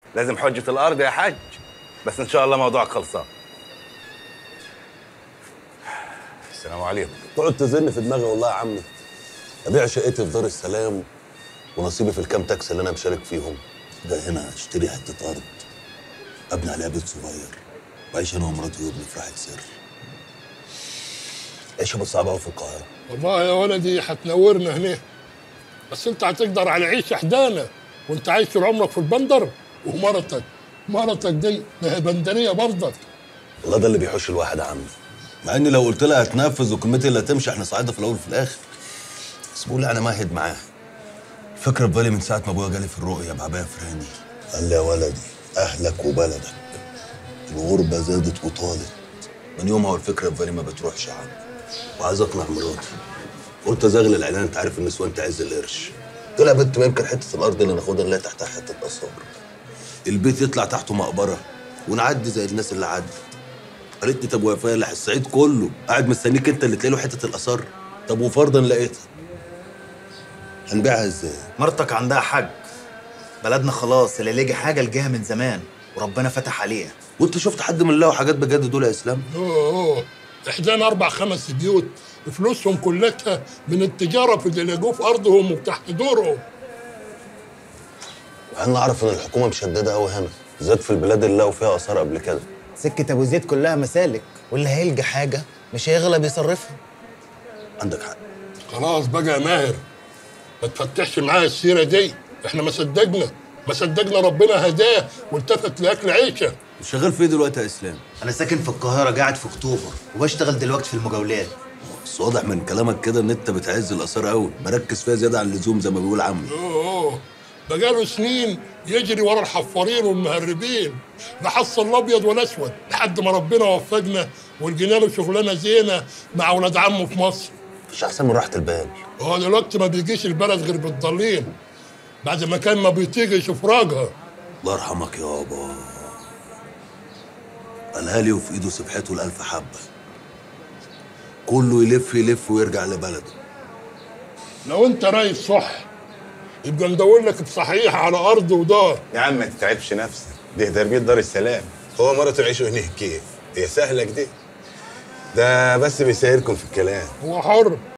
لازم حجه الارض يا حاج بس ان شاء الله موضوعك خلصان السلام عليكم تقعد تزن في دماغي والله يا عمي ابيع شقتي في دار السلام ونصيبي في الكام تاكسي اللي انا مشارك فيهم ده هنا اشتري حته ارض ابني عليها بيت صغير واعيش انا ومراتي وابني في راحه سر عيشه بس صعبه قوي في القاهره والله يا ولدي هتنورنا هنا بس انت هتقدر على عيشه حدانا وانت عايش طول عمرك في البندر ومرتك مرتك دي ما هي بندريه برضك والله ده اللي بيحوش الواحد يا عمي مع اني لو قلت لها هتنفذ وكلمتي اللي هتمشي احنا صعيدة في الاول وفي الاخر بس بقول انا ماهد معاه الفكره في بالي من ساعه ما ابويا جالي في الرؤيه بعبايه فراني قال لي يا ولدي اهلك وبلدك الغربه زادت وطالت من يومها والفكره في بالي ما بتروحش يا عم وعايز اقنع مراتي قلت ازغل العيلان انت عارف النسوان تعز القرش قلت لها يا بنت ما يمكن حته الارض اللي ناخدها نلاقي تحتها حته اثار البيت يطلع تحته مقبره ونعدي زي الناس اللي عدت قالت لي طب ويا فالح الصعيد كله قاعد مستنيك انت اللي تلاقي له حته الاثار طب وفرضا لقيتها هنبيعها ازاي؟ مرتك عندها حج بلدنا خلاص اللي لقي حاجه لقاها من زمان وربنا فتح عليها وانت شفت حد من اللي له حاجات بجد دول يا اسلام؟ اوه احدانا اربع خمس بيوت فلوسهم كلها من التجاره في اللي لقوه في ارضهم وتحت دورهم انا اعرف ان الحكومه مشدده قوي هنا بالذات في البلاد اللي لقوا فيها اثار قبل كده سكه ابو زيد كلها مسالك واللي هيلقى حاجه مش هيغلب يصرفها عندك حق خلاص بقى يا ماهر ما تفتحش معايا السيره دي احنا ما صدقنا ما صدقنا ربنا هداه والتفت لاكل عيشه شغال في ايه دلوقتي يا اسلام؟ انا ساكن في القاهره قاعد في اكتوبر وبشتغل دلوقتي في المجاولات بس واضح من كلامك كده ان انت بتعز الاثار قوي مركز فيها زياده عن اللزوم زي ما بيقول عمي اوه بقاله سنين يجري ورا الحفارين والمهربين لا حصل الابيض ولا اسود لحد ما ربنا وفقنا ولقينا له شغلانه زينه مع اولاد عمه في مصر مش احسن من راحه البال هو دلوقتي ما بيجيش البلد غير بالضالين بعد ما كان ما بيطيق يشوف راجها الله يرحمك يابا قالها لي وفي ايده سبحته الالف حبه كله يلف يلف ويرجع لبلده لو انت رايح صح يبقى ندور لك بصحيح على ارض ودار يا عم ما تتعبش نفسك دي تربيه دار السلام هو مرته يعيشوا هناك كيف هي سهله كده ده بس بيسهلكم في الكلام هو حر